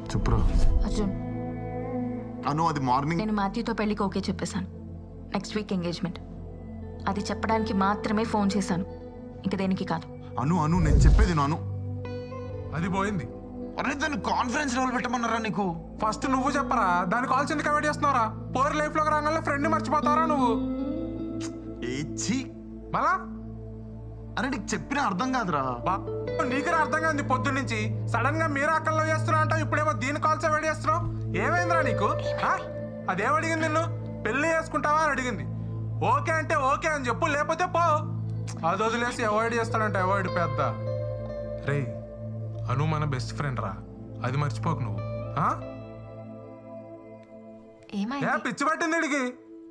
చెప్పురా అర్జున్ అను అది మార్నింగ్ నేను మాథ్యూతో పెళ్లికి ఓకే చెప్పేశాను నెక్స్ట్ వీక్ ఎంగేజ్మెంట్ అది చెప్పడానికి మాత్రమే ఫోన్ చేశాను ఇంక దేనికి కాదు అను అను నేను చెప్పేది నాను అది పోయింది అరే దాన్ని కాన్ఫరెన్స్ లెవెల్ పెట్టమన్నారా నీకు ఫస్ట్ నువ్వు చెప్పరా దాని కాల్స్ ఎందుకు అవాయిడ్ చేస్తున్నారా పోర్ లైఫ్ లోకి రాగానే ఫ్రెండ్ మర్చిపోతారా నువ్వు ఏచి మళ్ళా అరే నీకు చెప్పిన అర్థం కాదురా బా నీకు అర్థం కాదు పొద్దు నుంచి సడన్ గా మీరు అక్కల్లో చేస్తున్నా అంటావు ఇప్పుడేమో దీని కాల్స్ అవాయిడ్ చేస్తున్నావు ఏమైందిరా నీకు ఆ? అదేం అడిగింది నిన్ను పెళ్లి చేసుకుంటావా అని అడిగింది ఓకే అంటే ఓకే అని చెప్పు లేకపోతే పో అది వదిలేసి అవాయిడ్ చేస్తాడంటే అవాయిడ్ పెద్ద రే అను మన బెస్ట్ ఫ్రెండ్ రా అది మర్చిపోకు నువ్వు ఆ? ఏ ఏమైంది పిచ్చి పట్టింది ఇడికి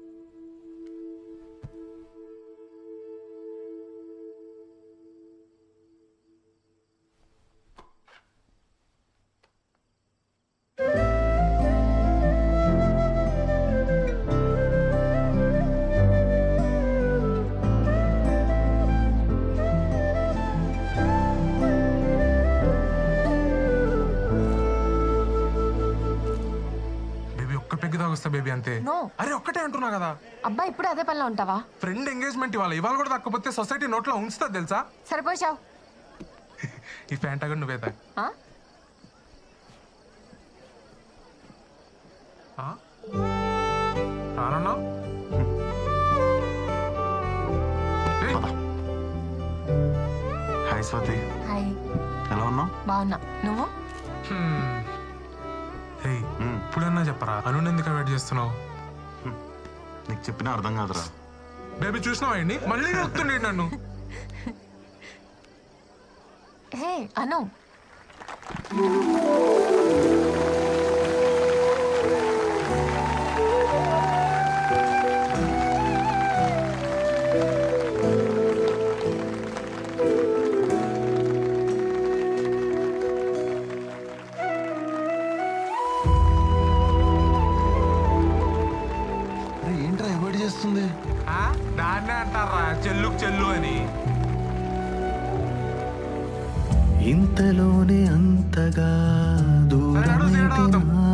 బేబీ ఒక్క పెగ్గు తాగొస్తా బేబీ అంతే No. అరే ఒక్కటే అంటున్నా కదా అబ్బా ఇప్పుడు అదే పనిలో ఉంటావా ఫ్రెండ్ ఎంగేజ్మెంట్ ఇవాళ ఇవాళ కూడా తక్కువతే సొసైటీ నోట్లో ఉంచుతా తెలుసా సరిపోయావు ఈ ఫ్యాంటా కూడా నువ్వే తాగు. ఆ? రానన్నా ఏయ్, హాయ్ స్వాతి హాయ్ ఎలా ఉన్నావు బాగున్నా నువ్వు హ్మ్. ఏయ్, మ్మ్. ఇప్పుడన్నా చెప్పరా అను ఎందుకు వెయిట్ చేస్తున్నావు నీకు చెప్పిన అర్థం కాదురా బేబీ చూసినావా అండి మళ్ళీ చెప్తుండే నన్ను హే అను అరే ఏంట్రా అవాయిడ్ చేస్తుంది ఆ? దాన్నే అంటారా చెల్లుకు చెల్లు అని ఇంతలోనే అంతగా అరే, నడు, సీడా దూరమైతే అవుతాం. నా